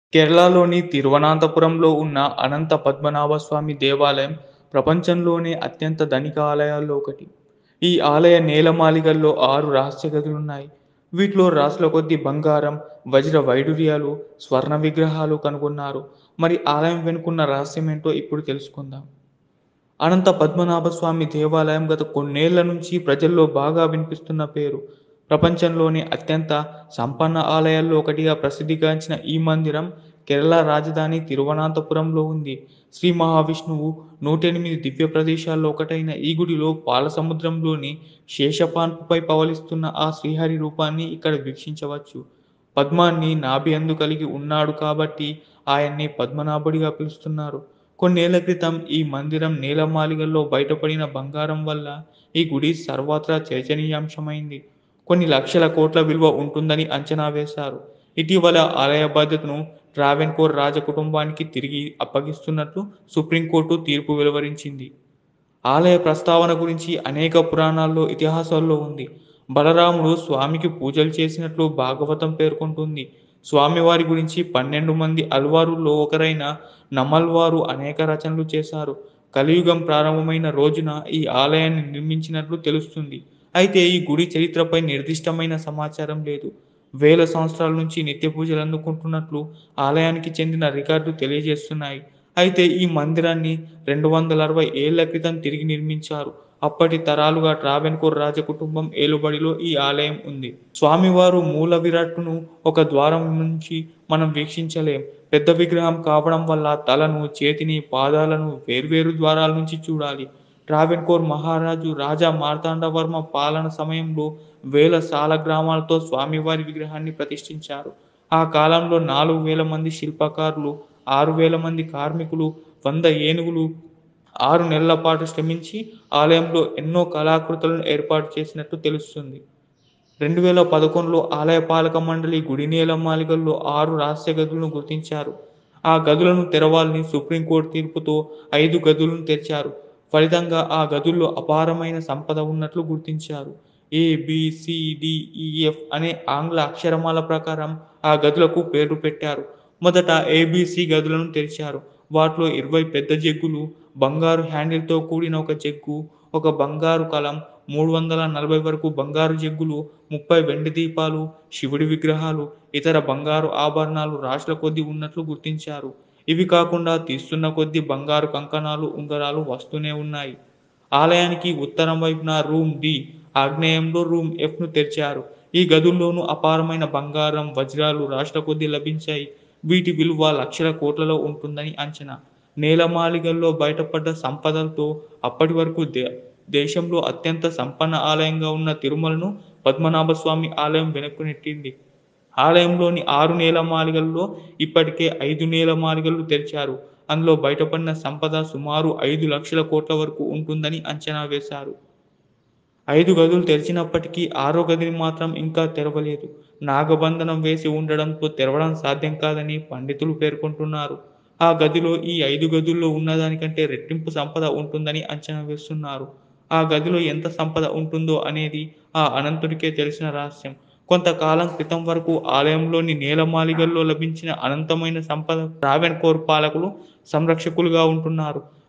కేరళలోని తిరువనంతపురంలో ఉన్న అనంత పద్మనాభస్వామి దేవాలయం ప్రపంచంలోనే అత్యంత ధనిక ఆలయాల్లో ఒకటి. ఈ ఆలయ నేలమాళిగల్లో ఆరు రహస్య గదులున్నాయి. వీటిలో రాశుల కొద్దీ బంగారం, వజ్ర వైడూర్యాలు, స్వర్ణ విగ్రహాలు కనుగొన్నారు. మరి ఆలయం వెనుకున్న రహస్యమేంటో ఇప్పుడు తెలుసుకుందాం. అనంత పద్మనాభస్వామి దేవాలయం గత కొన్నేళ్ల నుంచి ప్రజల్లో బాగా వినిపిస్తున్న పేరు. ప్రపంచంలోనే అత్యంత సంపన్న ఆలయాల్లో ఒకటిగా ప్రసిద్ధిగాంచిన ఈ మందిరం కేరళ రాజధాని తిరువనంతపురంలో ఉంది. శ్రీ మహావిష్ణువు నూటెనిమిది దివ్య ప్రదేశాల్లో ఒకటైన ఈ గుడిలో పాలసముద్రంలోని శేషపాన్పుపై పవళిస్తున్న ఆ శ్రీహరి రూపాన్ని ఇక్కడ వీక్షించవచ్చు. పద్మాన్ని నాభి అందు కలిగి ఉన్నాడు కాబట్టి ఆయన్ని పద్మనాభుడిగా పిలుస్తున్నారు. కొన్నేళ్ల క్రితం ఈ మందిరం నేలమాళిగల్లో బయటపడిన బంగారం వల్ల ఈ గుడి సర్వత్రా చర్చనీయాంశమైంది. కొన్ని లక్షల కోట్ల విలువ ఉంటుందని అంచనా వేశారు. ఇటీవల ఆలయ బాధ్యతను ట్రావెన్కోర్ రాజకుటుంబానికి తిరిగి అప్పగిస్తున్నట్లు సుప్రీంకోర్టు తీర్పు వెలువరించింది. ఆలయ ప్రస్తావన గురించి అనేక పురాణాల్లో, ఇతిహాసాల్లో ఉంది. బలరాముడు స్వామికి పూజలు చేసినట్లు భాగవతం పేర్కొంటుంది. స్వామివారి గురించి పన్నెండు మంది ఆళ్వారుల్లో ఒకరైన నమ్మాళ్వారు అనేక రచనలు చేశారు. కలియుగం ప్రారంభమైన రోజున ఈ ఆలయాన్ని నిర్మించినట్లు తెలుస్తుంది. అయితే ఈ గుడి చరిత్రపై నిర్దిష్టమైన సమాచారం లేదు. వేల సంవత్సరాల నుంచి నిత్య పూజలందుకుంటున్నట్లు ఆలయానికి చెందిన రికార్డులు తెలియజేస్తున్నాయి. అయితే ఈ మందిరాన్ని రెండు వందల అరవై ఏళ్ల క్రితం తిరిగి నిర్మించారు. అప్పటి తరాలుగా ట్రావెన్కోర్ రాజకుటుంబం ఏలుబడిలో ఈ ఆలయం ఉంది. స్వామివారు మూల విరాట్టును ఒక ద్వారం నుంచి మనం వీక్షించలేం. పెద్ద విగ్రహం కావడం వల్ల తలను, చేతిని, పాదాలను వేర్వేరు ద్వారాల నుంచి చూడాలి. ట్రావెన్కోర్ మహారాజు రాజా మార్తాండవర్మ పాలన సమయంలో వేల సాలగ్రామాలతో స్వామివారి విగ్రహాన్ని ప్రతిష్ఠించారు. ఆ కాలంలో నాలుగు వేల మంది శిల్పకారులు, ఆరు వేల మంది కార్మికులు, వంద ఏనుగులు ఆరు నెలల పాటు శ్రమించి ఆలయంలో ఎన్నో కళాకృతులను ఏర్పాటు చేసినట్లు తెలుస్తుంది. రెండు వేల పదకొండులో ఆలయ పాలక మండలి గుడి నేలమాళిగల్లో ఆరు రహస్య గదులను గుర్తించారు. ఆ గదులను తెరవాలని సుప్రీంకోర్టు తీర్పుతో ఐదు గదులను తెరిచారు. ఫలితంగా ఆ గదుల్లో అపారమైన సంపద ఉన్నట్లు గుర్తించారు. A, B, C, D, E, F అనే ఆంగ్ల అక్షరమాల ప్రకారం ఆ గదులకు పేర్లు పెట్టారు. మొదట ఏ, బి, సి గదులను తెరిచారు. వాటిలో ఇరవై పెద్ద జగ్గులు, బంగారు హ్యాండిల్తో కూడిన ఒక జగ్గు, ఒక బంగారు కలం, మూడు వందల నలభై వరకు బంగారు జగ్గులు, ముప్పై వెండి దీపాలు, శివుడి విగ్రహాలు, ఇతర బంగారు ఆభరణాలు రాశుల కొద్దీ ఉన్నట్లు గుర్తించారు. ఇవి కాకుండా తీస్తున్న కొద్దీ బంగారు కంకణాలు, ఉంగరాలు వస్తూనే ఉన్నాయి. ఆలయానికి ఉత్తరం వైపున రూమ్ డి, ఆగ్నేయంలో రూమ్ ఎఫ్ ను తెరిచారు. ఈ గదుల్లోనూ అపారమైన బంగారం, వజ్రాలు రాశుల కొద్దీ లభించాయి. వీటి విలువ లక్షల కోట్లలో ఉంటుందని అంచనా. నేలమాళిగల్లో బయటపడ్డ సంపదతో అప్పటి వరకు దేశంలో అత్యంత సంపన్న ఆలయంగా ఉన్న తిరుమలను పద్మనాభస్వామి ఆలయం వెనక్కు నెట్టింది. ఆలయంలోని ఆరు నేలమాళిగల్లో ఇప్పటికే ఐదు నేలమాళిగలు తెరిచారు. అందులో బయటపడిన సంపద సుమారు ఐదు లక్షల కోట్ల వరకు ఉంటుందని అంచనా వేశారు. ఐదు గదులు తెరిచినప్పటికీ ఆరో గదిని మాత్రం ఇంకా తెరవలేదు. నాగబంధనం వేసి ఉండడంతో తెరవడం సాధ్యం కాదని పండితులు పేర్కొంటున్నారు. ఆ గదిలో ఈ ఐదు గదుల్లో ఉన్నదానికంటే రెట్టింపు సంపద ఉంటుందని అంచనా వేస్తున్నారు. ఆ గదిలో ఎంత సంపద ఉంటుందో అనేది ఆ అనంతుడికే తెలిసిన రహస్యం. కొంతకాలం క్రితం వరకు ఆలయంలోని నేలమాళిగల్లో లభించిన అనంతమైన సంపదకు ట్రావెన్కోర్ పాలకులు సంరక్షకులుగా ఉంటున్నారు.